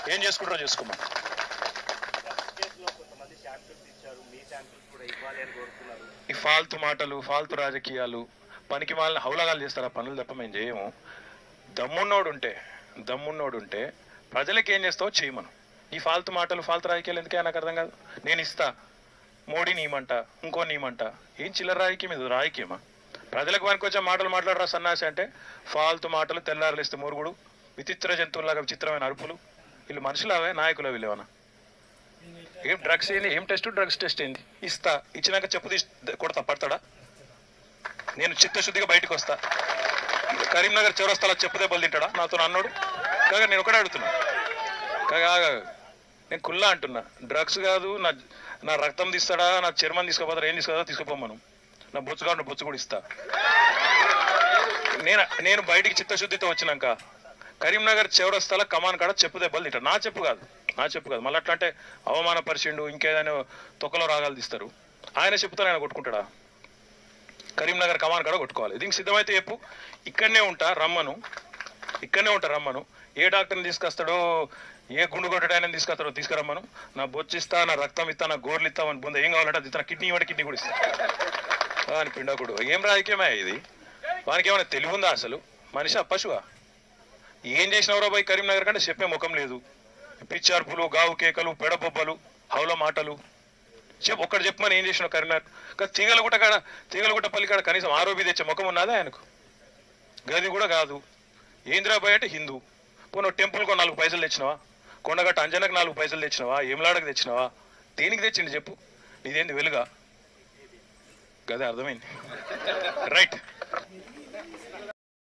ఏం చేసుకుంటారో చేసుకోమా కేసులో కొంతమంది శాంపిల్స్ ఇచ్చారు మీ శాంపిల్స్ కూడా ఇవ్వాలి అని కోరుతున్నారు ఈ ఫాల్తు మాటలు ఫాల్తు రాజకీయాలు పనికి వాళ్ళని హౌలగాలు చేస్తారు ఆ పనులు తప్ప మేము చేయము దమ్మున్నోడు ఉంటే దమ్మున్నోడు ఉంటే ప్రజలకు ఏం చేస్తావో చేయమను ఈ ఫాల్తు మాటలు ఫాల్తు రాజకీయాలు ఎందుకే నాకు అర్థం కాదు నేను ఇస్తా మోడీ నీమంట ఇంకో నీమంట ఏం చిల్లర రాజకీయం ఇది రాజకీయమా ప్రజలకు వానికి వచ్చే మాటలు మాట్లాడరా సన్నాసి అంటే ఫాల్తు మాటలు తెల్లారలేస్తే మురుగుడు విచిత్ర జంతువులాగా విచిత్రమైన అరుపులు వీళ్ళు మనుషులవే నాయకులు వీళ్ళేమన్నా ఏం డ్రగ్స్ ఏంది ఏం టెస్ట్ డ్రగ్స్ టెస్ట్ ఏంది ఇస్తా ఇచ్చినాక చెప్పు తీసి కొడతా పడతాడా నేను చిత్తశుద్ధిగా బయటకు వస్తా కరీంనగర్ చౌరస్తాలో చెప్పు దెబ్బలు తింటాడా నాతో అన్నాడు కాగా నేను ఒకటే అడుగుతున్నా కాగా ఆగు, ఆగు. నేను కుల్లా అంటున్నా డ్రగ్స్ కాదు నా నా రక్తం తీస్తాడా నా చర్మం తీసుకోపోతారా ఏం తీసుకోదా తీసుకుపోమను నా బొచ్చు కాదు నా బొచ్చు కూడా ఇస్తా నేను నేను బయటికి చిత్తశుద్ధితో వచ్చినాక కరీంనగర్ చౌరస్తాల కమాన్ కాడ చెప్పు దెబ్బలు తింటాడు నా చెప్పు కాదు నా చెప్పు కాదు మళ్ళీ అట్లా అంటే అవమానపరిచిండు ఇంకేదైనా తొక్కలో రాగాలు తీస్తారు ఆయన చెప్పుతాను ఆయన కొట్టుకుంటాడా కరీంనగర్ కమాన్ కాడ కొట్టుకోవాలి దీనికి సిద్ధమైతే చెప్పు ఇక్కడనే ఉంటా రమ్మను ఇక్కడనే ఉంటా రమ్మను ఏ డాక్టర్ని తీసుకొస్తాడో ఏ గుండు కొట్టడు ఆయన తీసుకొస్తాడో తీసుకురమ్మను నా బొచ్చు ఇస్తా నా రక్తం ఇస్తా నా గోర్లు ఇస్తామని బొంద ఏం కావాలంటే అది ఇస్తా కిడ్నీ ఇవ్వండి కిడ్నీ కూడా ఇస్తా అని పిండకుడు ఏం రాజకీయమే ఇది వానికి ఏమైనా తెలివి ఉందా అసలు మనిషి పశువా ఏం చేసినవరో పోయి కరీంనగర్ కంటే చెప్పే ముఖం లేదు పిచ్చార్పులు గావు కేకలు పెడబొబ్బలు హౌల మాటలు చెప్పు ఒక్కడు చెప్పమని ఏం చేసినావు కరీంనగర్ కానీ తీగలగుట్ట కాడ తీగలగుట్ట పల్లి కాడ కనీసం ఆరోపి తెచ్చే ముఖం ఉన్నదా ఆయనకు గది కూడా కాదు ఏంద్రాబాయ్ అంటే హిందూ పోను టెంపుల్కో నాలుగు పైసలు తెచ్చినావా కొండగట్ట అంజనకు నాలుగు పైసలు తెచ్చినావా ఏమలాడకు తెచ్చినావా దేనికి తెచ్చిండు చెప్పు నీదేంది వెలుగా గదే అర్థమైంది రైట్